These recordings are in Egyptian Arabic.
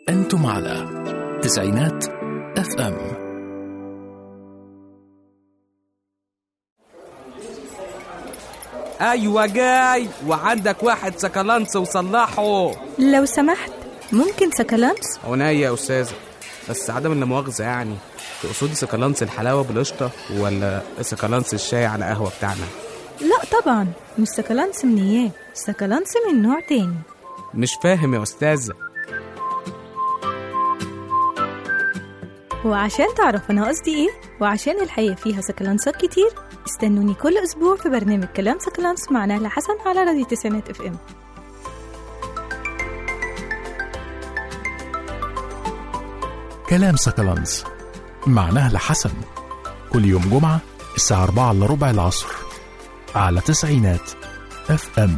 أنتم على تسعينات اف ام ايوه جاي وعندك واحد سكالانس وصلحه لو سمحت ممكن سكالانس عناية يا استاذه بس عدم لا مؤاخذه يعني تقصدي سكالانس الحلاوه بالقشطه ولا سكالانس الشاي على قهوه بتاعنا لا طبعا مش سكالانس من اياه سكالانس من نوع تاني مش فاهم يا استاذه وعشان تعرف انا قصدي ايه وعشان الحياة فيها سكالانسات كتير استنوني كل اسبوع في برنامج كلام سكالانس مع نهلة حسن على راديو تسعينات اف ام كلام سكالانس مع نهلة حسن كل يوم جمعة الساعة 4 إلا ربع العصر على تسعينات اف ام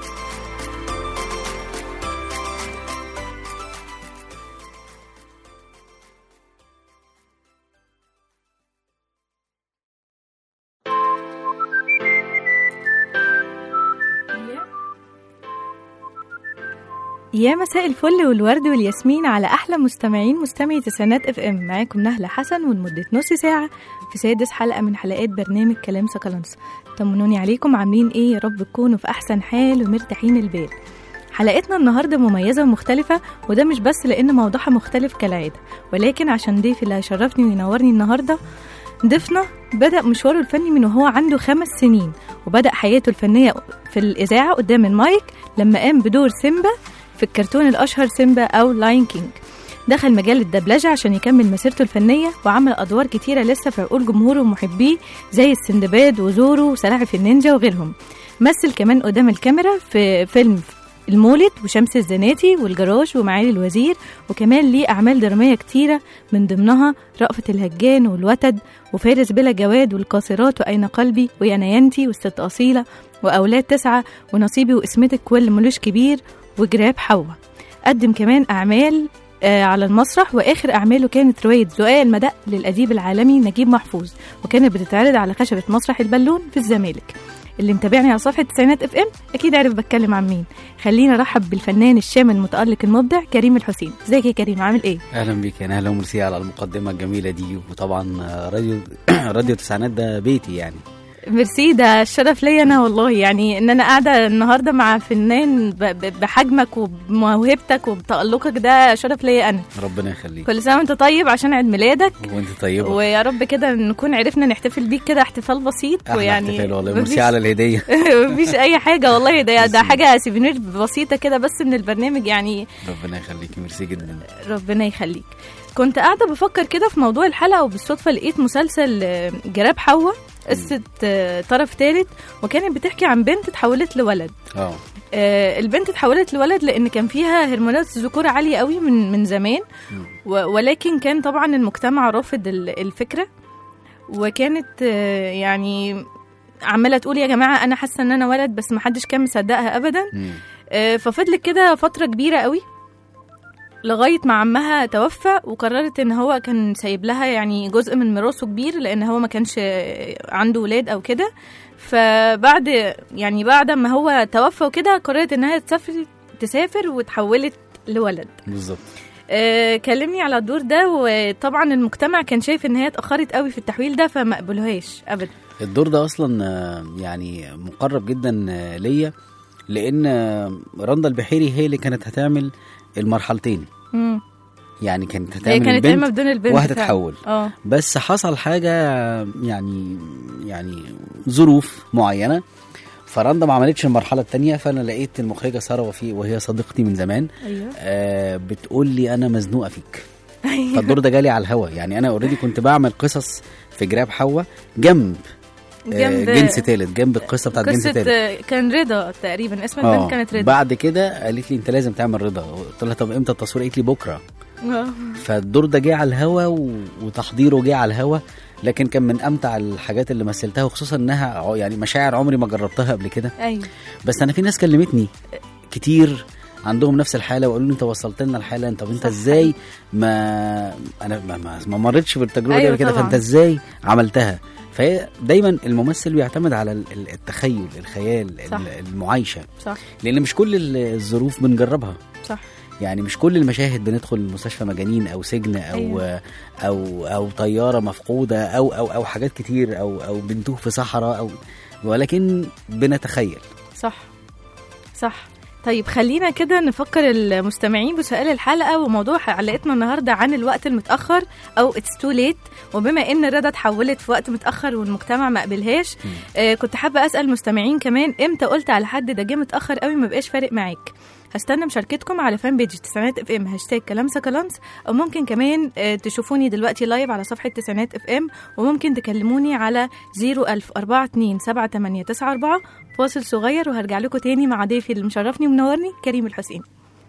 يا مساء الفل والورد والياسمين على احلى مستمعين مستمعي تسعينات اف ام معاكم نهله حسن ولمده نص ساعه في سادس حلقه من حلقات برنامج كلام سكالانس طمنوني عليكم عاملين ايه يا رب تكونوا في احسن حال ومرتاحين البال حلقتنا النهارده مميزه ومختلفه وده مش بس لان موضوعها مختلف كالعاده ولكن عشان ضيفي اللي هيشرفني وينورني النهارده ضيفنا بدأ مشواره الفني من وهو عنده خمس سنين وبدأ حياته الفنية في الإذاعة قدام المايك لما قام بدور سيمبا في الكرتون الأشهر سيمبا أو لاين كينج دخل مجال الدبلجة عشان يكمل مسيرته الفنية وعمل أدوار كتيرة لسه في عقول جمهوره ومحبيه زي السندباد وزورو وسلاحف النينجا وغيرهم مثل كمان قدام الكاميرا في فيلم المولد وشمس الزناتي والجراج ومعالي الوزير وكمان ليه أعمال درامية كتيرة من ضمنها رأفة الهجان والوتد وفارس بلا جواد والقاصرات وأين قلبي ويا نيانتي والست أصيلة وأولاد تسعة ونصيبي وقسمتك واللي ملوش كبير وجراب حوا قدم كمان أعمال آه، على المسرح واخر اعماله كانت روايه زقاق المدق للاديب العالمي نجيب محفوظ وكانت بتتعرض على خشبه مسرح البالون في الزمالك اللي متابعني على صفحه تسعينات اف ام اكيد عارف بتكلم عن مين خلينا ارحب بالفنان الشامل المتالق المبدع كريم الحسين ازيك يا كريم عامل ايه اهلا بيك يا نهلا وميرسي على المقدمه الجميله دي وطبعا راديو راديو تسعينات ده بيتي يعني ميرسي ده الشرف ليا انا والله يعني ان انا قاعده النهارده مع فنان ب- ب- بحجمك وبموهبتك وبتالقك ده شرف ليا انا ربنا يخليك كل سنه وانت طيب عشان عيد ميلادك وانت طيبه ويا رب كده نكون عرفنا نحتفل بيك كده احتفال بسيط احلى ويعني احتفال والله مفيش- ميرسي على الهديه مفيش اي حاجه والله ده ده ميرسي. حاجه سيفينير بسيطه كده بس من البرنامج يعني ربنا يخليك ميرسي جدا ربنا يخليك كنت قاعده بفكر كده في موضوع الحلقه وبالصدفه لقيت مسلسل آه، جراب حوا قصه آه، طرف ثالث وكانت بتحكي عن بنت اتحولت لولد اه آه، البنت اتحولت لولد لان كان فيها هرمونات الذكوره عاليه قوي من من زمان مم. و- ولكن كان طبعا المجتمع رافض ال- الفكره وكانت آه، يعني عماله تقول يا جماعه انا حاسه ان انا ولد بس محدش كان مصدقها ابدا مم. آه، ففضلت كده فتره كبيره قوي لغايه ما عمها توفى وقررت ان هو كان سايب لها يعني جزء من ميراثه كبير لان هو ما كانش آه، عنده ولاد او كده فبعد يعني بعد ما هو توفى وكده قررت انها تسافر تسافر وتحولت لولد بالظبط آه، كلمني على الدور ده وطبعا المجتمع كان شايف ان هي اتاخرت قوي في التحويل ده فما قبلوهاش ابدا الدور ده اصلا آه، يعني مقرب جدا آه، ليا لان آه، رندا البحيري هي اللي كانت هتعمل المرحلتين مم. يعني كانت هي هتعمل كانت قايمه البنت بدون البنت وهتتحول فعلا. اه بس حصل حاجة يعني يعني ظروف معينة فرندا ما عملتش المرحلة التانية فأنا لقيت المخرجة سارة وفي وهي صديقتي من زمان ايوه آه بتقول لي أنا مزنوقة فيك فالدور ده جالي على الهوا يعني أنا اوريدي كنت بعمل قصص في جراب حوا جنب آه جنب جنس تالت جنب القصة بتاعت جنس قصة تالت آه، كان رضا تقريبا اسم البنت كانت رضا بعد كده قالت لي انت لازم تعمل رضا قلت لها طب امتى التصوير قالت لي بكره آه. فالدور ده جه على الهوا و... وتحضيره جه على الهوا لكن كان من امتع الحاجات اللي مثلتها وخصوصا انها ع- يعني مشاعر عمري ما جربتها قبل كده ايوه بس انا في ناس كلمتني كتير عندهم نفس الحاله وقالوا لي انت وصلت لنا الحاله انت طب انت صح ازاي ما انا ما, ما, ما مرتش بالتجربه دي أيوة قبل كده طبعاً. فانت ازاي عملتها فهي دايما الممثل بيعتمد على ال- ال- التخيل الخيال صح. ال- المعايشه صح لان مش كل ال- الظروف بنجربها صح يعني مش كل المشاهد بندخل مستشفى مجانين او سجن او أيوة. او او طياره مفقوده او او او حاجات كتير او او بنتوه في صحراء او ولكن بنتخيل صح صح طيب خلينا كده نفكر المستمعين بسؤال الحلقة وموضوع حلقتنا النهاردة عن الوقت المتأخر أو اتس تو ليت وبما إن رضا اتحولت في وقت متأخر والمجتمع ما قبلهاش آه كنت حابة أسأل المستمعين كمان إمتى قلت على حد ده جه متأخر قوي ما بقاش فارق معاك هستنى مشاركتكم على فان بيج تسعينات اف ام هاشتاج كلام سكالانس او ممكن كمان آه، تشوفوني دلوقتي لايف على صفحه تسعينات اف ام وممكن تكلموني على 01000 42 7894 فاصل صغير وهرجع لكم تاني مع ضيفي اللي مشرفني ومنورني كريم الحسين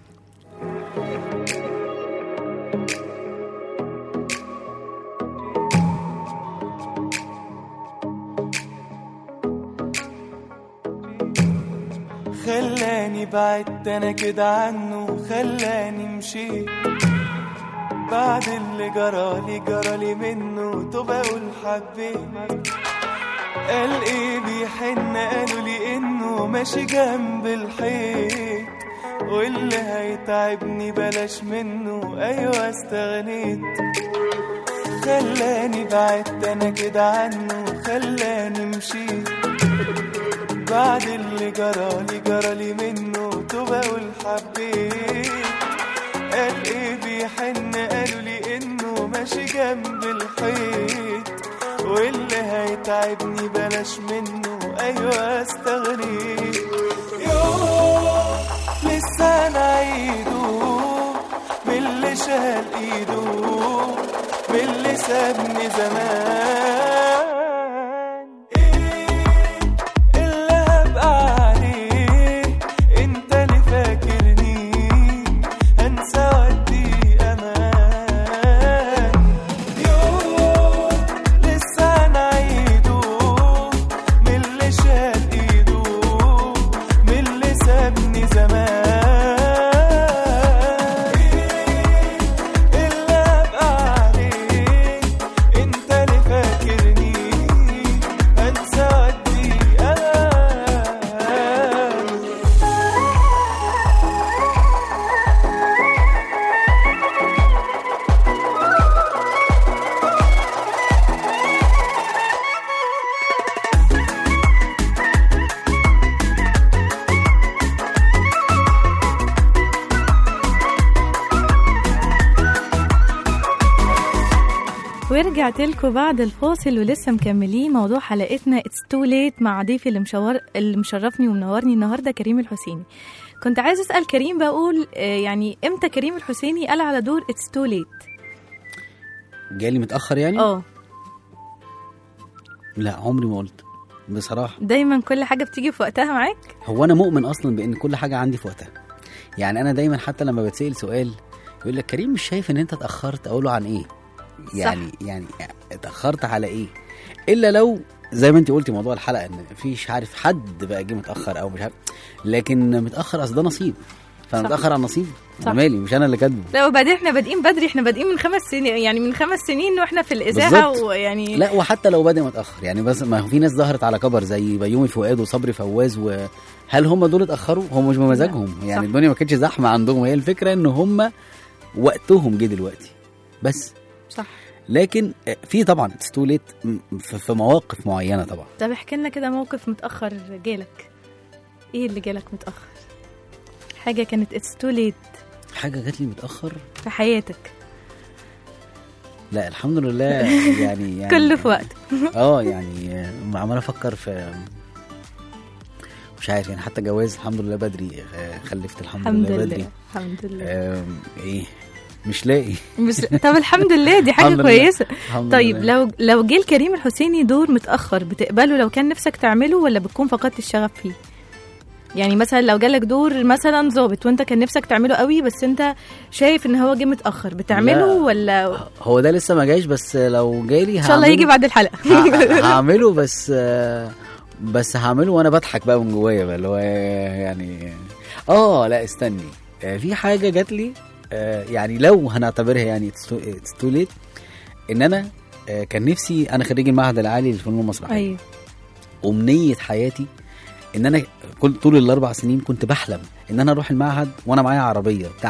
خلاني بعدت انا كده عنه خلاني مشيت بعد اللي جرالي جرالي منه طب اقول حبيت قال ايه بيحن قالوا لي انه ماشي جنب الحيط واللي هيتعبني بلاش منه ايوه استغنيت خلاني بعدت انا كده عنه خلاني مشيت بعد اللي جرالي جرالي منه طب اقول حبيت قال ايه بيحن قالوا لي انه ماشي جنب الحيط واللي هيتعبني بلاش منه ايوه استغنيت يوم لسه نعيده من اللي شال ايده من اللي سابني زمان ايه اللي هبقى عليه انت اللي فاكرني هنسى ودي امان يوم لسه نعيده من اللي شال ايده من اللي سابني زمان ايه اللي هبقى عليه انت اللي فاكرني هنسى ودي امان ورجعت لكم بعد الفاصل ولسه مكملين موضوع حلقتنا اتس تو ليت مع ضيفي اللي مشور اللي مشرفني ومنورني النهارده كريم الحسيني كنت عايز اسال كريم بقول آه، يعني امتى كريم الحسيني قال على دور اتس تو ليت جالي متاخر يعني اه لا عمري ما قلت بصراحه دايما كل حاجه بتيجي في وقتها معاك هو انا مؤمن اصلا بان كل حاجه عندي في وقتها يعني انا دايما حتى لما بتسال سؤال يقول لك كريم مش شايف ان انت اتاخرت اقول له عن ايه يعني صح. يعني اتاخرت على ايه الا لو زي ما انت قلتي موضوع الحلقه ان مفيش عارف حد بقى جه متاخر او مش عارف لكن متاخر اصل ده نصيب فانا صح. متاخر على النصيب صح. انا مالي مش انا اللي كاتبه لا وبعدين احنا بادئين بدري احنا بادئين من خمس سنين يعني من خمس سنين واحنا في الاذاعه بالظبط. ويعني لا وحتى لو بادئ متاخر يعني بس ما هو في ناس ظهرت على كبر زي بيومي فؤاد وصبري فواز وهل هم دول اتاخروا هم مش بمزاجهم يعني صح. الدنيا ما كانتش زحمه عندهم هي الفكره ان هم وقتهم جه دلوقتي بس صح لكن في طبعا اتس تو ليت في مواقف معينه طبعا طب احكي لنا كده موقف متاخر جالك ايه اللي جالك متاخر حاجه كانت اتس تو ليت حاجه جات لي متاخر في حياتك لا الحمد لله يعني يعني كله في وقته اه يعني آه، عمال افكر في مش عارف يعني حتى جواز الحمد لله بدري آه، خلفت الحمد, الحمد لله لله بدري الحمد لله آم، ايه مش لاقي بس طب الحمد لله دي حاجه الحمد لله. كويسه الحمد طيب لله. لو لو جه الكريم الحسيني دور متاخر بتقبله لو كان نفسك تعمله ولا بتكون فقدت الشغف فيه يعني مثلا لو جالك دور مثلا ظابط وانت كان نفسك تعمله قوي بس انت شايف ان هو جه متاخر بتعمله لا. ولا هو ده لسه ما جاش بس لو جالي ان شاء الله يجي بعد الحلقه ه- هعمله بس آه، بس هعمله وانا بضحك بقى من جوايا بقى اللي هو يعني اه لا استني آه، في حاجه جات لي آه، يعني لو هنعتبرها يعني اتس تو ليت ان انا آه، كان نفسي انا خريج المعهد العالي للفنون المسرحيه ايوه امنيه حياتي ان انا كل طول الاربع سنين كنت بحلم ان انا اروح المعهد وانا معايا عربيه بتاعتي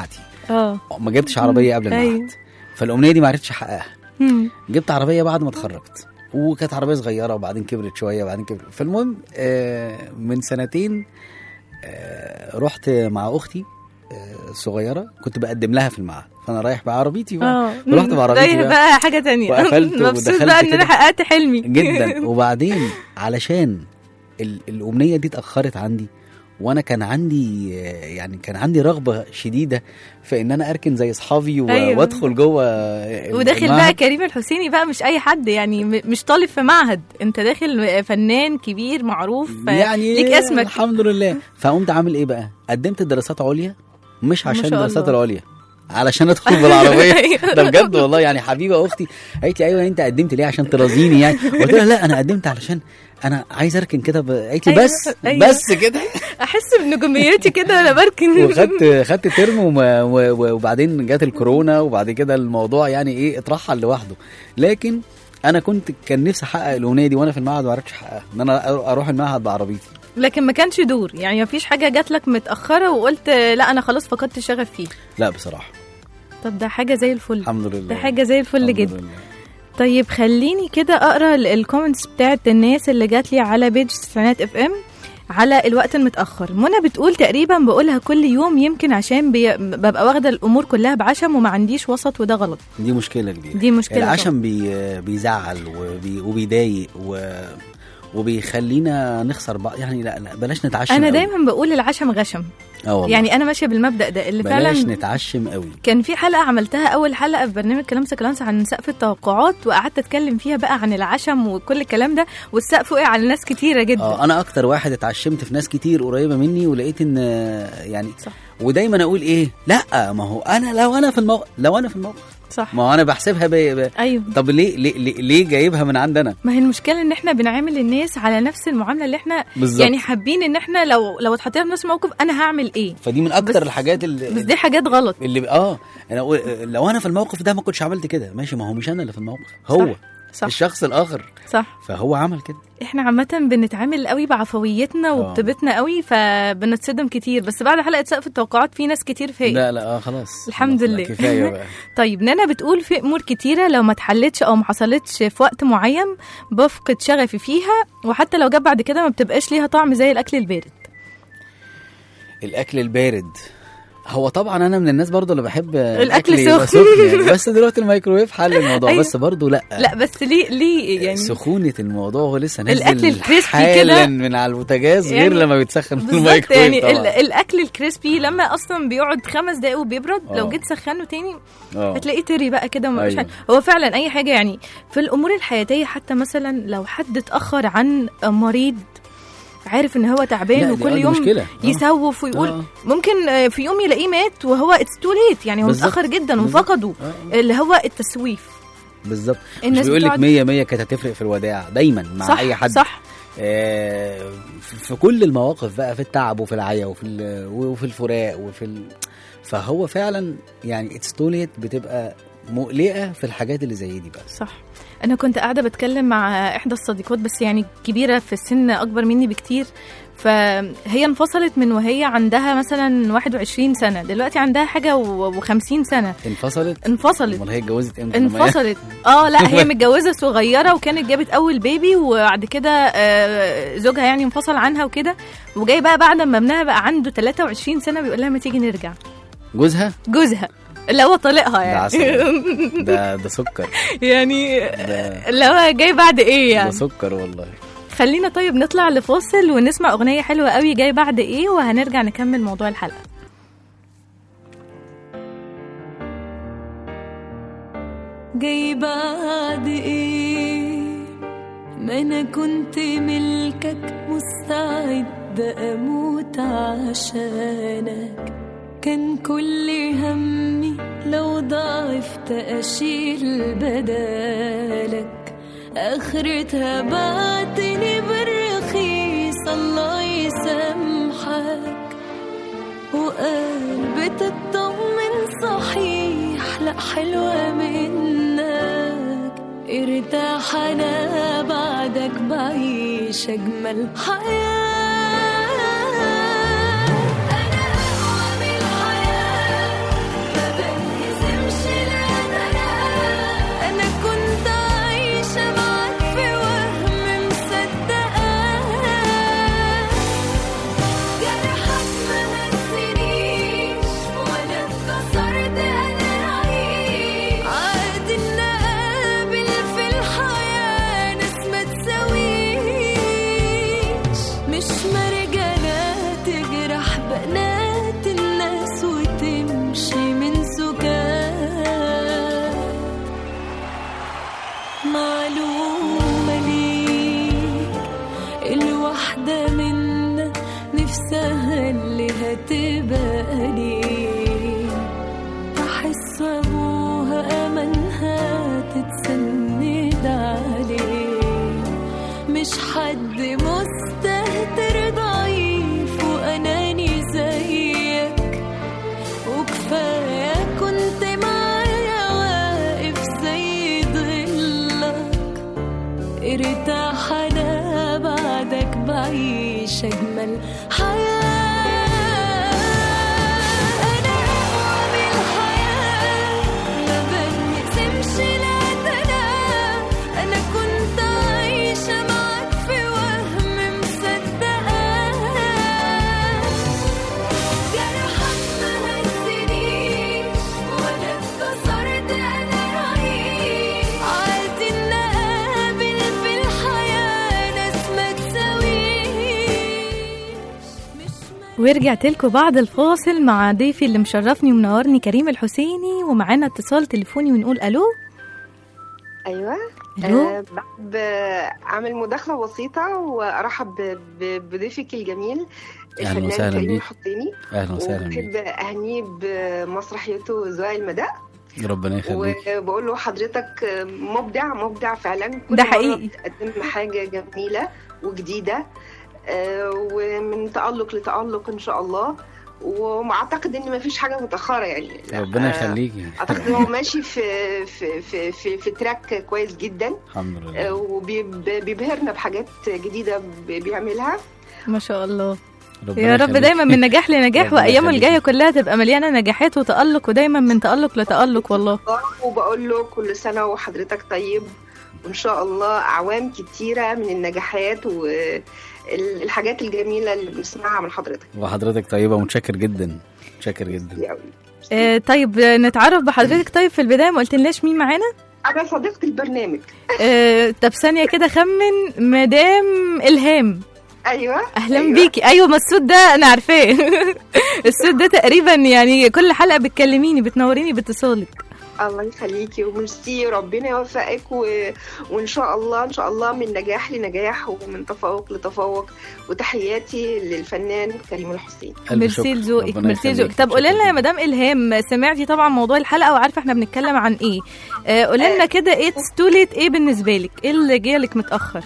اه ما جبتش عربيه قبل أيوة. المعهد فالامنيه دي ما عرفتش احققها مم. جبت عربيه بعد ما اتخرجت وكانت عربيه صغيره وبعدين كبرت شويه وبعدين كبرت فالمهم آه، من سنتين آه، رحت مع اختي آه، صغيره كنت بقدم لها في المعهد فانا رايح بعربيتي بقى اه رحت بعربيتي ده بقى. بقى حاجه تانية وقفلت مبسوط ودخلت بقى ان انا كده. حققت حلمي جدا وبعدين علشان ال- الامنيه دي اتاخرت عندي وانا كان عندي آه، يعني كان عندي رغبه شديده في ان انا اركن زي اصحابي و- أيوة. وادخل جوه ال- وداخل بقى المعهد. كريم الحسيني بقى مش اي حد يعني م- مش طالب في معهد انت داخل فنان كبير معروف يعني ليك اسمك الحمد لله فقمت عامل ايه بقى قدمت دراسات عليا مش ما عشان شاء الدراسات الله. العليا علشان ادخل بالعربيه أيوة. ده بجد والله يعني حبيبه اختي قالت لي ايوه انت قدمت ليه عشان ترازيني يعني قلت لها لا انا قدمت علشان انا عايز اركن كده ب... قالت لي أيوة، بس أيوة. بس كده احس بنجوميتي كده وانا بركن وخدت خدت ترم وما- و- و- وبعدين جت الكورونا وبعد كده الموضوع يعني ايه اترحل لوحده لكن انا كنت كان نفسي احقق الامنيه دي وانا في المعهد ما عرفتش احققها ان انا اروح المعهد بعربيتي لكن ما كانش دور يعني ما فيش حاجه جات لك متاخره وقلت لا انا خلاص فقدت الشغف فيه لا بصراحه طب ده حاجه زي الفل الحمد لله ده حاجه زي الفل الحمد جدا لله. طيب خليني كده اقرا ال- الكومنتس بتاعت الناس اللي جات لي على بيج تسعينات اف ام على الوقت المتاخر منى بتقول تقريبا بقولها كل يوم يمكن عشان بي... ببقى واخده الامور كلها بعشم وما عنديش وسط وده غلط دي مشكله كبيره دي مشكله طبعاً. العشم بي بيزعل وبي وبيضايق و وبيخلينا نخسر بعض يعني لا لا بلاش نتعشم انا قوي. دايما بقول العشم غشم اه والله يعني انا ماشيه بالمبدا ده اللي بلاش فعلا نتعشم قوي كان في حلقه عملتها اول حلقه في برنامج كلام سكلانس عن سقف التوقعات وقعدت اتكلم فيها بقى عن العشم وكل الكلام ده والسقف وقع على ناس كتيره جدا اه انا اكتر واحد اتعشمت في ناس كتير قريبه مني ولقيت ان آه، يعني صح. ودايما اقول ايه لا ما هو انا لو انا في الموقف لو انا في الموقف صح ما هو انا بحسبها ب... ب... ايوه طب ليه ليه ليه, ليه جايبها من عندنا ما هي المشكله ان احنا بنعامل الناس على نفس المعامله اللي احنا بالظبط يعني حابين ان احنا لو لو اتحطينا في نفس الموقف انا هعمل ايه فدي من اكتر بس- الحاجات اللي بس دي حاجات غلط اللي اه انا أقول لو انا في الموقف ده ما كنتش عملت كده ماشي ما هو مش انا اللي في الموقف هو صح. صح الشخص الاخر صح فهو عمل كده احنا عامه بنتعامل قوي بعفويتنا وبطيبتنا قوي فبنتصدم كتير بس بعد حلقه سقف التوقعات في ناس كتير فايق لا لا اه خلاص الحمد خلاص، لا، لله. كفايه بقى طيب نانا بتقول في امور كتيره لو ما اتحلتش او ما حصلتش في وقت معين بفقد شغفي فيها وحتى لو جت بعد كده ما بتبقاش ليها طعم زي الاكل البارد الاكل البارد هو طبعا انا من الناس برضو اللي بحب الأكل يبقى سخن. يعني بس دلوقتي الميكروويف حل الموضوع أيوة. بس برضو لا لا بس ليه ليه يعني سخونة الموضوع هو لسه نازل الأكل الكريسبي حالا كده. من على البوتاجاز غير يعني لما بيتسخن في بالظبط الميكروويف يعني ال- طبعا الاكل الكريسبي لما اصلا بيقعد خمس دقايق وبيبرد آه. لو جيت سخنه تاني آه. هتلاقيه طري بقى كده ومفيش أيوة. حاجة. هو فعلا اي حاجه يعني في الامور الحياتيه حتى مثلا لو حد اتاخر عن مريض عارف ان هو لا، تعبان دي- وكل آه، دي يوم مشكلة. آه. يسوف ويقول آه. ممكن آه، في يوم يلاقيه مات وهو اتس تو ليت يعني هو بالظبط. متاخر جدا بالظبط. وفقده آه. اللي هو التسويف بالظبط مش الناس بيقول لك بتقعد- 100 100 كانت هتفرق في الوداع دايما مع صح اي حد صح آه، في في كل المواقف بقى في التعب وفي العيا وفي ال- وفي الفراق وفي ال... فهو فعلا يعني اتس توليت بتبقى مقلقه في الحاجات اللي زي دي بقى صح انا كنت قاعده بتكلم مع احدى الصديقات بس يعني كبيره في السن اكبر مني بكتير فهي انفصلت من وهي عندها مثلا 21 سنه دلوقتي عندها حاجه و50 سنه انفصلت انفصلت امال هي اتجوزت امتى لما هي- انفصلت اه لا هي متجوزه صغيره وكانت جابت اول بيبي وبعد كده آه، زوجها يعني انفصل عنها وكده وجاي بقى بعد ما ابنها بقى عنده 23 سنه بيقول لها ما تيجي نرجع جوزها جوزها اللي هو طليقها ده يعني عسل ده ده سكر يعني ده اللي هو جاي بعد ايه ده يعني سكر والله خلينا طيب نطلع لفاصل ونسمع اغنيه حلوه قوي جاي بعد ايه وهنرجع نكمل موضوع الحلقه جاي بعد ايه ما انا كنت ملكك مستعدة اموت عشانك كان كل همي لو ضعفت اشيل بدالك اخرتها بعتني بالرخيص الله يسامحك وقلبي تطمن صحيح لا حلوة منك ارتاح انا بعدك بعيش اجمل حياة انا اقوى من الحياة ارتاح انا بعدك بعيش اجمل حياه انا اقوى من الحياه ما بنقسمش لا تنام انا كنت عايشه معاك في وهم مصدقاه جرحك ما هزنيش ولا اتكسرت انا رهيب عادي ان اقابل في الحياه ناس ما تساويش مش ورجعت لكم بعد الفاصل مع ضيفي اللي مشرفني ومنورني كريم الحسيني ومعانا اتصال تليفوني ونقول الو ايوه الو أه بحب اعمل مداخله بسيطه وارحب ب- ب- بضيفك الجميل أهلاً الفنان وسهلاً كريم بيك. الحطيني اهلا وسهلا وبحب بيك اهنيه بمسرحيته زوايا المدى ربنا يخليك وبقول له حضرتك مبدع مبدع فعلا كل ده مرة حقيقي. بتقدم حاجه جميله وجديده أه ومن تالق لتالق ان شاء الله واعتقد ان مفيش حاجه متاخره يعني ربنا آه، يخليكي اعتقد ان هو ماشي في في في في, في تراك كويس جدا الحمد آه، لله وبيبهرنا بحاجات جديده ب- بيعملها ما شاء الله ربنا يا رب يخليك. دايما من نجاح لنجاح ربنا وايامه يخليك. الجايه كلها تبقى مليانه نجاحات وتالق ودايما من تالق لتالق والله وبقول له كل سنه وحضرتك طيب وان شاء الله اعوام كتيره من النجاحات والحاجات الجميله اللي بنسمعها من حضرتك وحضرتك طيبه ومتشكر جدا متشكر جدا أوي. آه طيب آه، نتعرف بحضرتك طيب في البدايه ما قلتلناش مين معانا انا صديقه البرنامج آه طب ثانيه كده خمن مدام الهام ايوه اهلا أيوة. بيكي ايوه ما الصوت ده انا عارفاه الصوت ده تقريبا يعني كل حلقه بتكلميني بتنوريني باتصالك الله يخليكي وميرسي ربنا يوفقك و... وان شاء الله ان شاء الله من نجاح لنجاح ومن تفوق لتفوق وتحياتي للفنان كريم الحسين ألف ميرسي شكر. لذوقك ربنا ميرسي يخليك. لذوقك طب قولي لنا يا متشكر مدام الهام سمعتي طبعا موضوع الحلقه وعارفه احنا بنتكلم عن ايه آه قولي لنا كده ايه تو ليت ايه بالنسبه لك ايه اللي جالك متاخر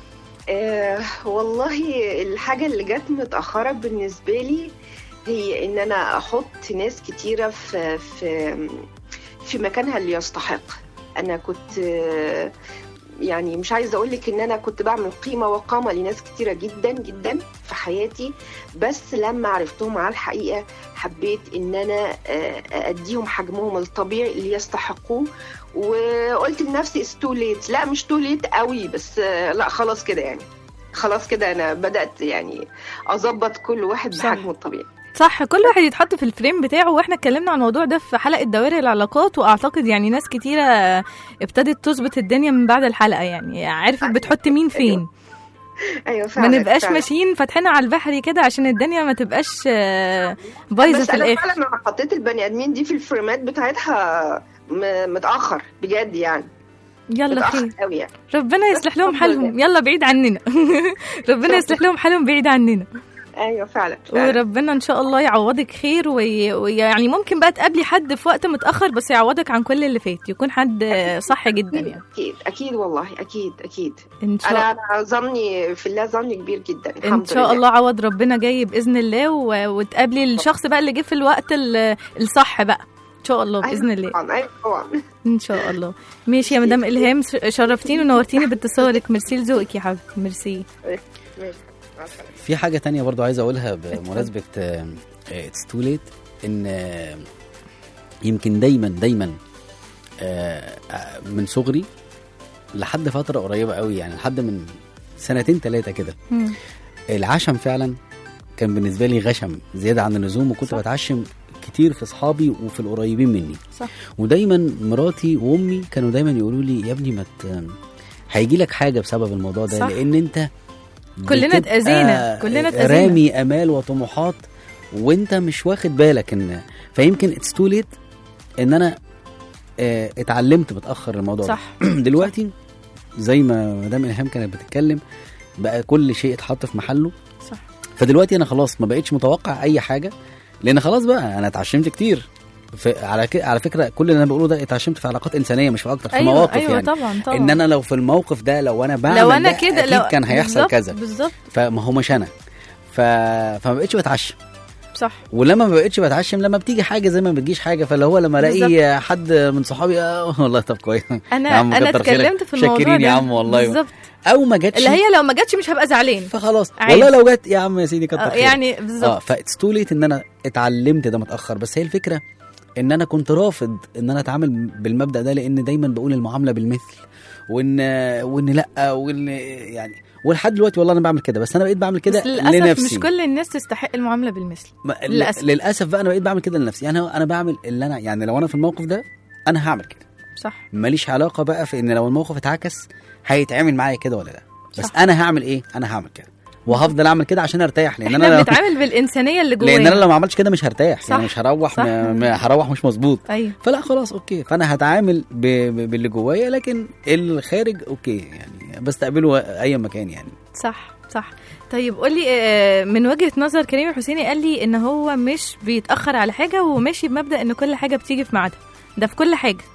آه والله الحاجة اللي جت متأخرة بالنسبة لي هي إن أنا أحط ناس كتيرة في في في مكانها اللي يستحق أنا كنت آه، يعني مش عايزة أقولك إن أنا كنت بعمل قيمة وقامة لناس كتيرة جدا جدا في حياتي بس لما عرفتهم على الحقيقة حبيت إن أنا آه، أديهم حجمهم الطبيعي اللي يستحقوه وقلت لنفسي اتس تو ليت لا مش تو ليت قوي بس آه، لا خلاص كده يعني خلاص كده انا بدات يعني اظبط كل واحد صح. بحجمه الطبيعي صح كل واحد يتحط في الفريم بتاعه واحنا اتكلمنا عن الموضوع ده في حلقه دوائر العلاقات واعتقد يعني ناس كتيره ابتدت تظبط الدنيا من بعد الحلقه يعني عرفت بتحط مين فين ايوه ما فعلا نبقاش فعلا. ماشيين فاتحين على البحر كده عشان الدنيا ما تبقاش آه، بايظه بس في انا الاخر فعلا لما حطيت البني ادمين دي في الفريمات بتاعتها م- متاخر بجد يعني يلا متاخر خير قوي يعني ربنا يصلح لهم اتفضل حالهم يلا بعيد عننا ربنا يصلح لهم حالهم بعيد عننا ايوه فعلا, فعلا. وربنا ان شاء الله يعوضك خير وي- ويعني ممكن بقى تقابلي حد في وقت متاخر بس يعوضك عن كل اللي فات يكون حد صح جدا يعني اكيد اكيد والله اكيد اكيد ان شاء انا انا ظني في الله ظني كبير جدا ان الحمد شاء لله. الله عوض ربنا جاي باذن الله و... وتقابلي الشخص بقى اللي جه في الوقت ال- الصح بقى ان شاء الله باذن أيوة الله طبعا ايوه طبعا ان شاء الله ماشي يا مدام الهام شرفتيني ونورتيني باتصالك ميرسي لذوقك يا حبيبتي ميرسي ماشي مع السلامة. في حاجه تانية برضو عايز اقولها بمناسبه اتس تو ليت ان آه، يمكن دايما دايما آه، آه، من صغري لحد فتره قريبه قوي يعني لحد من سنتين ثلاثه كده مم. العشم فعلا كان بالنسبه لي غشم زياده عن اللزوم وكنت صح. بتعشم كتير في اصحابي وفي القريبين مني صح ودايما مراتي وامي كانوا دايما يقولوا لي يا ابني ما ت- هيجي لك حاجه بسبب الموضوع ده صح. لان انت كلنا بتبقى اتأذينا، كلنا اتأذينا. رامي امال وطموحات وانت مش واخد بالك ان فيمكن اتس تو ليت ان انا آه، اتعلمت متاخر الموضوع صح ده دلوقتي زي ما مدام الهام كانت بتتكلم بقى كل شيء اتحط في محله صح فدلوقتي انا خلاص ما بقتش متوقع اي حاجه لان خلاص بقى انا اتعشمت كتير في على ك... على فكره كل اللي انا بقوله ده اتعشمت في علاقات انسانيه مش في اكتر في ايوه مواقف ايوه يعني طبعا طبعا ان انا لو في الموقف ده لو انا بعمل لو انا ده كده اكيد لو كان هيحصل بالظبط، كذا بالظبط فما هو مش انا ف... فما بقتش بتعشم صح ولما ما بقتش بتعشم لما بتيجي حاجه زي ما بتجيش حاجه فاللي هو لما الاقي حد من صحابي اه والله طب كويس انا يا عم انا كتر خيرك. اتكلمت في الموضوع شاكرين ده يا عم والله بالظبط او ما جاتش اللي هي لو ما جاتش مش هبقى زعلان فخلاص عادي. والله لو جت يا عم يا سيدي كتر آه، خيرك يعني اه بالظبط فاتس تو ليت ان انا اتعلمت ده متاخر بس هي الفكره ان انا كنت رافض ان انا اتعامل بالمبدا ده لان دايما بقول المعامله بالمثل وان وان لا وان يعني ولحد دلوقتي والله انا بعمل كده بس انا بقيت بعمل كده بس للاسف لنفسي مش كل الناس تستحق المعامله بالمثل ما- للأسف. للاسف للاسف بقى انا بقيت بعمل كده لنفسي يعني انا بعمل اللي انا يعني لو انا في الموقف ده انا هعمل كده صح ماليش علاقه بقى في ان لو الموقف اتعكس هيتعمل معايا كده ولا لا بس صح. انا هعمل ايه انا هعمل كده وهفضل اعمل كده عشان ارتاح لان احنا انا لو بنتعامل بالانسانيه اللي لان انا جوانا لو ما عملتش كده مش هرتاح صح. يعني مش هروح صح. م... م... هروح مش مظبوط ايوه فلا خلاص اوكي فانا هتعامل ب... ب... باللي جوايا لكن الخارج اوكي يعني بستقبله اي مكان يعني صح صح طيب قولي آه، من وجهة نظر كريم الحسيني قال لي ان هو مش بيتأخر على حاجة وماشي بمبدأ ان كل حاجة بتيجي في ميعادها ده في كل حاجة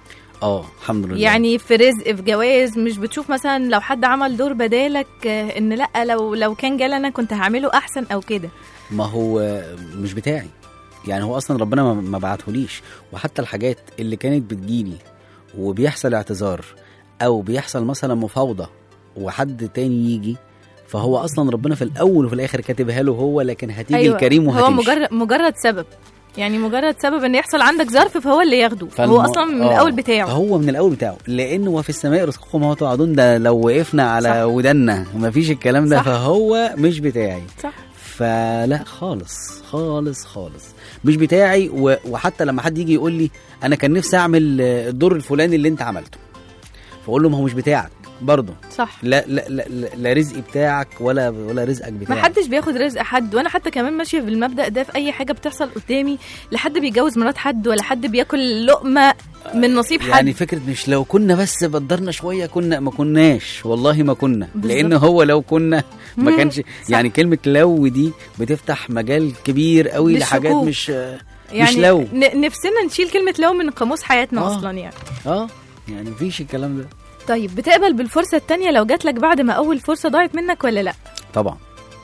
اه الحمد لله يعني في رزق في جواز مش بتشوف مثلا لو حد عمل دور بدالك آه، ان لا لو لو كان جالي انا كنت هعمله احسن او كده ما هو مش بتاعي يعني هو اصلا ربنا ما- ما بعتهوليش وحتى الحاجات اللي كانت بتجيلي وبيحصل اعتذار او بيحصل مثلا مفاوضه وحد تاني يجي فهو اصلا ربنا في الاول وفي الاخر كاتبها له هو لكن هتيجي أيوة الكريم وهتمشي هو مجرد مجرد سبب يعني مجرد سبب ان يحصل عندك ظرف فهو اللي ياخده فالم- هو اصلا من آه، الاول بتاعه هو من الاول بتاعه لانه وفي السماء رزقكم وما توعدون ده لو وقفنا على صح. ودنا مفيش الكلام ده صح. فهو مش بتاعي صح فلا خالص خالص خالص مش بتاعي و- وحتى لما حد يجي يقول لي انا كان نفسي اعمل آه، الدور الفلاني اللي انت عملته فاقول له ما هو مش بتاعك برضه صح لا لا لا, لا, لا رزق بتاعك ولا ولا رزقك ما بتاعك حدش بياخد رزق حد وانا حتى كمان ماشيه بالمبدا ده في اي حاجه بتحصل قدامي لا حد بيتجوز مرات حد ولا حد بياكل لقمه من نصيب حد يعني فكره مش لو كنا بس بدرنا شويه كنا ما كناش والله ما كنا بالظبط. لان هو لو كنا ما مم، كانش يعني كلمه لو دي بتفتح مجال كبير قوي لحاجات للشكوك. مش يعني مش لو. ن- نفسنا نشيل كلمه لو من قاموس حياتنا آه. اصلا يعني اه يعني مفيش الكلام ده طيب بتقبل بالفرصه التانية لو جات لك بعد ما اول فرصه ضاعت منك ولا لا طبعا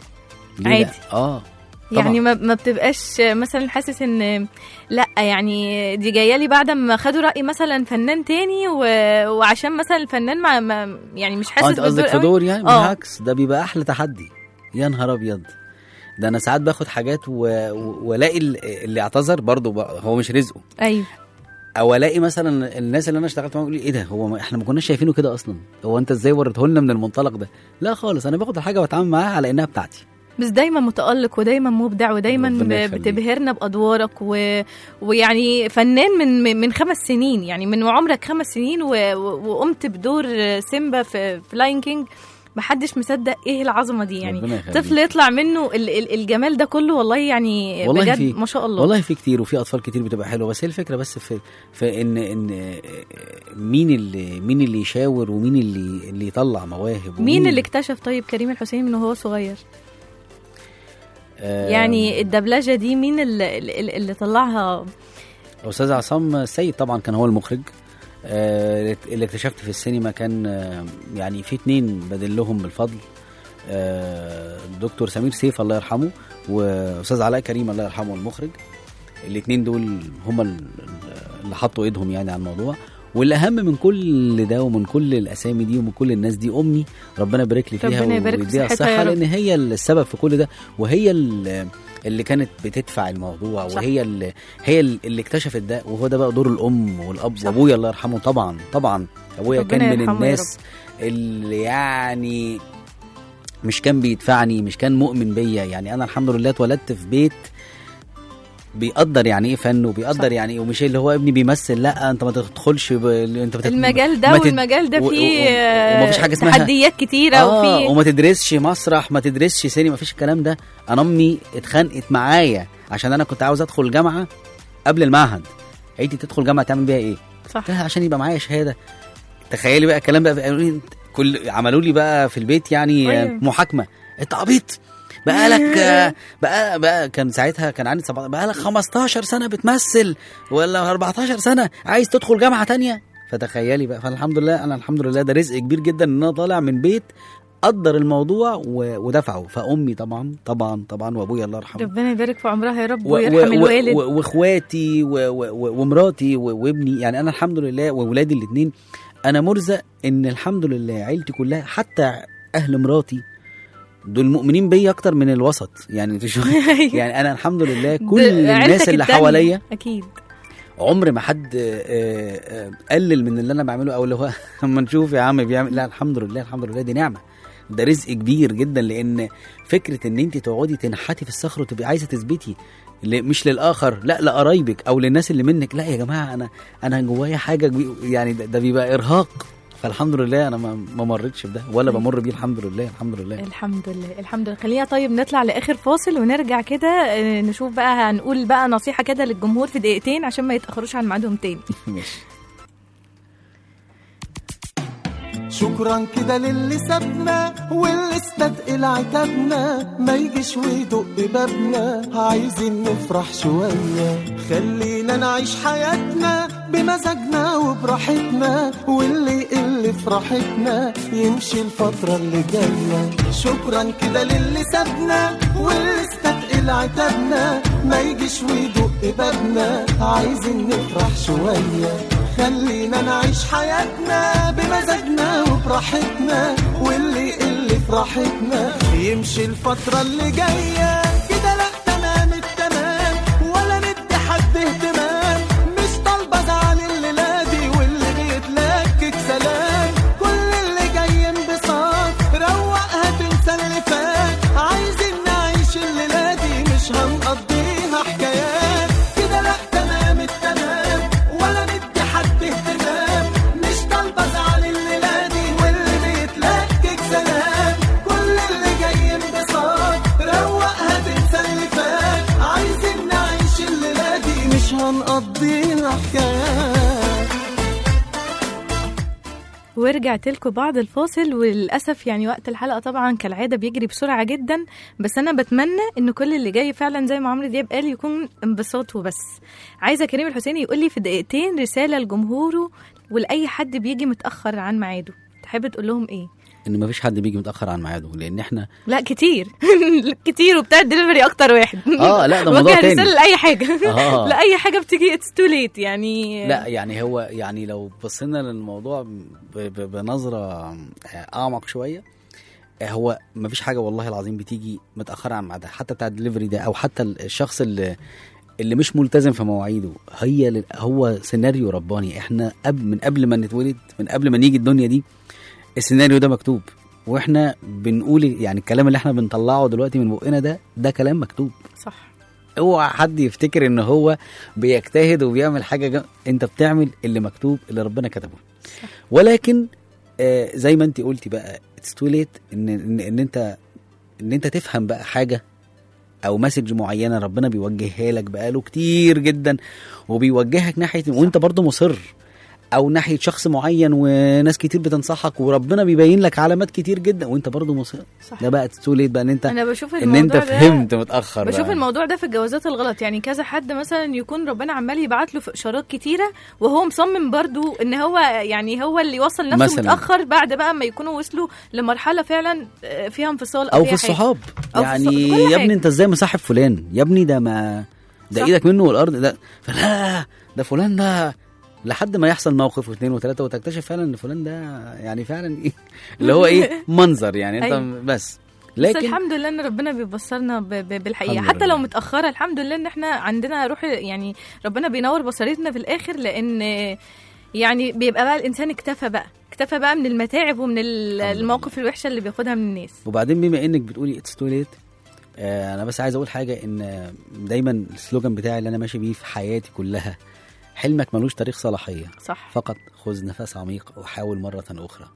ليه عادي. لا؟ اه طبعا. يعني ما, ما بتبقاش مثلا حاسس ان لا يعني دي جايه لي بعد ما خدوا راي مثلا فنان تاني و... وعشان مثلا الفنان ما, ما يعني مش اه حاسس انت قصدك بالدور في قوي. دور يعني آه. بالعكس ده بيبقى احلى تحدي يا نهار ابيض ده انا ساعات باخد حاجات و... و- والاقي ال- اللي اعتذر برضه بقى هو مش رزقه ايوه او الاقي مثلا الناس اللي انا اشتغلت معاهم يقول لي ايه ده هو ما احنا ما كناش شايفينه كده اصلا هو انت ازاي وريته لنا من المنطلق ده لا خالص انا باخد الحاجه واتعامل معاها على انها بتاعتي بس دايما متألق ودايما مبدع ودايما ربنا ب- يخليك. بتبهرنا بأدوارك و... ويعني فنان من من- من خمس سنين يعني من عمرك خمس سنين و... و... وقمت بدور سيمبا في فلاين كينج محدش مصدق ايه العظمه دي يعني ربنا يخليك. طفل يطلع منه ال... ال... الجمال ده كله والله يعني والله بجد في- ما شاء الله والله في كتير وفي اطفال كتير بتبقى حلوه بس هي الفكره بس في في ان ان مين اللي مين اللي يشاور ومين اللي اللي يطلع مواهب مين ومين اللي اكتشف طيب كريم الحسيني من وهو صغير آه، يعني الدبلجه دي مين اللي, اللي, اللي طلعها استاذ عصام السيد طبعا كان هو المخرج آه، اللي اكتشفت في السينما كان آه، يعني في اتنين بدل لهم بالفضل آه، دكتور سمير سيف الله يرحمه واستاذ علاء كريم الله يرحمه المخرج الاتنين دول هم اللي حطوا ايدهم يعني على الموضوع والاهم من كل ده ومن كل الاسامي دي ومن كل الناس دي امي ربنا يبارك لي فيها ربنا يبارك في ويديها صحتها يا الصحه رب. لان هي السبب في كل ده وهي ال- اللي كانت بتدفع الموضوع صح. وهي اللي هي اللي اكتشفت ده وهو ده بقى دور الام والاب صح. وابويا الله يرحمه طبعا طبعا ابويا ربنا كان من يرحمه يا الناس اللي يعني مش كان بيدفعني مش كان مؤمن بيا يعني انا الحمد لله اتولدت في بيت بيقدر يعني ايه فن وبيقدر صح. يعني ايه ومش اللي هو ابني بيمثل لا انت ما تدخلش ب... انت بتت... المجال ده ما تد- والمجال ده و- و- فيه و- ومفيش حاجة اسمها- تحديات كتيره اه وفيه وما تدرسش مسرح ما تدرسش سينما مفيش الكلام ده انا امي اتخانقت معايا عشان انا كنت عاوز ادخل جامعه قبل المعهد عيدي تدخل جامعه تعمل بيها ايه صح قلت لها عشان يبقى معايا شهاده تخيلي بقى الكلام بقى قالوا لي انت- كل عملوا لي بقى في البيت يعني أيوة. آه، محاكمه انت عبيط بقالك آه، بقى بقى كان ساعتها كان عندي 17 بقالك 15 سنه بتمثل ولا 14 سنه عايز تدخل جامعه تانية فتخيلي بقى فالحمد لله انا الحمد لله ده رزق كبير جدا ان انا طالع من بيت قدر الموضوع و... ودفعه فامي طبعا طبعا طبعا وابويا الله يرحمه ربنا يبارك في عمرها يا رب و- ويرحم و- الوالد و- واخواتي و- و- و- ومراتي و- وابني يعني انا الحمد لله واولادي الاثنين انا مرزق ان الحمد لله عيلتي كلها حتى اهل مراتي دول مؤمنين بيا اكتر من الوسط يعني تشوف يعني انا الحمد لله كل ده الناس عيلتك اللي التانية. حواليا اكيد عمر ما حد آه، آه، قلل من اللي انا بعمله او اللي هو اما نشوف يا عم بيعمل لا الحمد لله الحمد لله دي نعمه ده رزق كبير جدا لان فكره ان انت تقعدي تنحتي في الصخر وتبقي عايزه تثبتي ل- مش للاخر لا لقرايبك او للناس اللي منك لا يا جماعه انا انا جوايا حاجه كبي- يعني ده, ده بيبقى ارهاق فالحمد لله انا ما ما مريتش بده ولا بمر بيه الحمد لله الحمد لله الحمد لله الحمد لله خلينا طيب نطلع لاخر فاصل ونرجع كده آه، نشوف بقى هنقول بقى نصيحه كده للجمهور في دقيقتين عشان ما يتاخروش عن ميعادهم تاني ماشي شكرا كده للي سابنا واللي استثقل عتابنا ما يجيش ويدق بابنا عايزين نفرح شوية خلينا نعيش حياتنا بمزاجنا وبراحتنا واللي يقل في راحتنا يمشي الفترة اللي جاية شكرا كده للي سابنا واللي استثقل عتابنا ما يجيش ويدق بابنا عايزين نفرح شوية خلينا نعيش حياتنا بمزاجنا وبراحتنا واللي يقل في راحتنا يمشي الفترة اللي جاية كده لا تمام التمام ولا ندي حد اهتمام مش طالبة زعل الليلة دي واللي بيتلكك سلام كل اللي جاي انبساط روقها تنسى اللي فات عايزين نعيش الليلة دي مش هنقضيها حكايات كده لا تمام التمام ولا ندي حد اهتمام مش طالبة زعل الليلة دي واللي بيتلكك سلام كل اللي جاي انبساط روقها تنسى اللي فات عايزين نعيش الليلة دي مش هنقضيها حكايات ورجعت لكم بعد الفاصل وللاسف يعني وقت الحلقه طبعا كالعاده بيجري بسرعه جدا بس انا بتمنى ان كل اللي جاي فعلا زي ما عمرو دياب قال يكون انبساط وبس عايزه كريم الحسيني يقول لي في دقيقتين رساله لجمهوره ولاي حد بيجي متاخر عن ميعاده تحب تقول لهم ايه ان مفيش حد بيجي متاخر عن ميعاده لان احنا لا كتير كتير وبتاع الدليفري اكتر واحد اه لا ده موضوع وجه تاني رساله لاي حاجه آه. لاي حاجه بتيجي اتس تو ليت يعني لا يعني هو يعني لو بصينا للموضوع ب- ب- بنظره اعمق شويه هو ما فيش حاجه والله العظيم بتيجي متاخره عن ميعادها حتى بتاع الدليفري ده او حتى الشخص اللي اللي مش ملتزم في مواعيده هي لل- هو سيناريو رباني احنا قبل من قبل ما نتولد من قبل ما نيجي الدنيا دي السيناريو ده مكتوب واحنا بنقول يعني الكلام اللي احنا بنطلعه دلوقتي من بقنا ده ده كلام مكتوب صح اوعى حد يفتكر ان هو بيجتهد وبيعمل حاجه جم... انت بتعمل اللي مكتوب اللي ربنا كتبه ولكن آه زي ما انت قلتي بقى اتس تو ليت ان ان, إن انت ان انت تفهم بقى حاجه او مسج معينه ربنا بيوجهها لك بقاله كتير جدا وبيوجهك ناحيه وانت برضه مصر او ناحيه شخص معين وناس كتير بتنصحك وربنا بيبين لك علامات كتير جدا وانت برضه مصر صح ده بقى تو ليت بقى ان انت انا بشوف ان الموضوع انت ده فهمت متاخر بشوف بقى. الموضوع ده في الجوازات الغلط يعني كذا حد مثلا يكون ربنا عمال يبعت له في اشارات كتيره وهو مصمم برضو ان هو يعني هو اللي يوصل نفسه مثلاً. متاخر بعد بقى ما يكونوا وصلوا لمرحله فعلا آه، فيها انفصال او, او فيها في حاجة. الصحاب أو في يعني الص- كل يا حاجة. ابني انت ازاي مصاحب فلان يا ابني ده ما ده صح. ايدك منه والارض ده فلا ده فلان ده لحد ما يحصل موقف واثنين وثلاثه وتكتشف فعلا ان فلان ده يعني فعلا ايه اللي هو ايه منظر يعني انت أيوة. بس بس لكن الحمد لله ان ربنا بيبصرنا ب- ب- بالحقيقه الحمد حتى لو لله. متاخره الحمد لله ان احنا عندنا روح يعني ربنا بينور بصيرتنا في الاخر لان يعني بيبقى بقى الانسان اكتفى بقى اكتفى بقى من المتاعب ومن ال- الحمد المواقف الوحشه اللي بياخدها من الناس وبعدين بما انك بتقولي اتس تو ليت انا بس عايز اقول حاجه ان دايما السلوجان بتاعي اللي انا ماشي بيه في حياتي كلها حلمك ملوش تاريخ صلاحيه صح فقط خذ نفس عميق وحاول مرة أخرى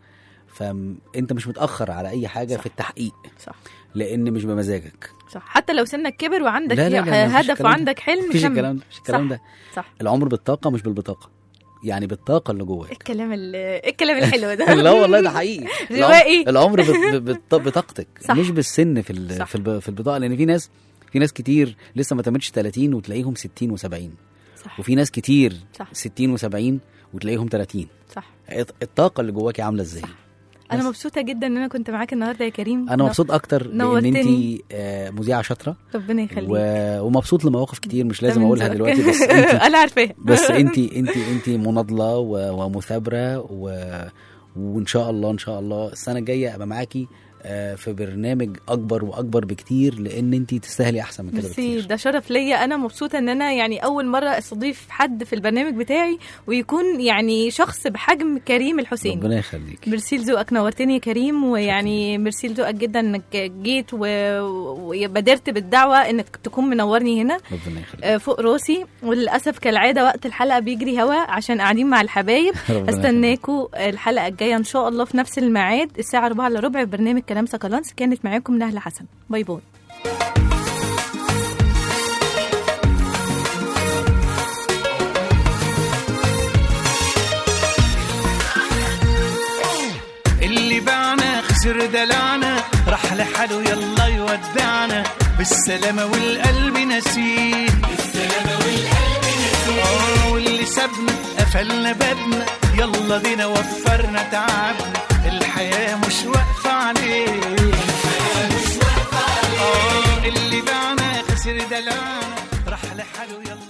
فأنت مش متأخر على أي حاجة صح. في التحقيق صح لأن مش بمزاجك صح حتى لو سنك كبر وعندك لا، لا، لا، مفيش هدف الكلام ده. وعندك حلم مفيش كمل. الكلام ده مفيش الكلام صح. ده صح العمر بالطاقة مش بالبطاقة يعني بالطاقة اللي ايه جواك الكلام ال- إيه الكلام الحلو ده لا والله ده حقيقي روائي. العمر- العمر بت- بت- بطاقتك صح. مش بالسن في ال- صح. في الب- في البطاقة لأن في ناس في ناس كتير لسه ما تمتش 30 وتلاقيهم 60 و70 صح وفي ناس كتير صح 60 و70 وتلاقيهم 30 صح الطاقة اللي جواكي عاملة ازاي انا بس. مبسوطه جدا ان انا كنت معاك النهارده يا كريم انا مبسوط اكتر لان انت نورتني. مذيعه شاطره ربنا يخليك و... ومبسوط لمواقف كتير مش لازم ده من اقولها ذوقك. دلوقتي بس انت انا عارفاها بس انت انت انت مناضله و... ومثابره و... وان شاء الله ان شاء الله السنه الجايه ابقى معاكي آه، في برنامج اكبر واكبر بكتير لان انت تستاهلي احسن من كده ميرسي بكتير ده شرف ليا انا مبسوطه ان انا يعني اول مره استضيف حد في البرنامج بتاعي ويكون يعني شخص بحجم كريم الحسين ربنا يخليك ميرسي لذوقك نورتني يا كريم ويعني ميرسي لذوقك جدا انك جيت و- وبادرت بالدعوه انك تكون منورني هنا ربنا يخليك آه، فوق راسي وللاسف كالعاده وقت الحلقه بيجري هوا عشان قاعدين مع الحبايب ربنا استناكوا الحلقه الجايه ان شاء الله في نفس الميعاد الساعه 4 الا ربع في برنامج كلام سكالانس كانت معاكم نهله حسن باي باي اللي باعنا خسر دلعنا راح لحاله يلا يودعنا بالسلامة والقلب نسيه بالسلامة والقلب نسيه واللي سابنا قفلنا بابنا يلا دينا وفرنا تعبنا الحياة مش واقفة عليه الحياة مش واقفة عليه اللي باعنا خسر دلعنا راح لحاله يلا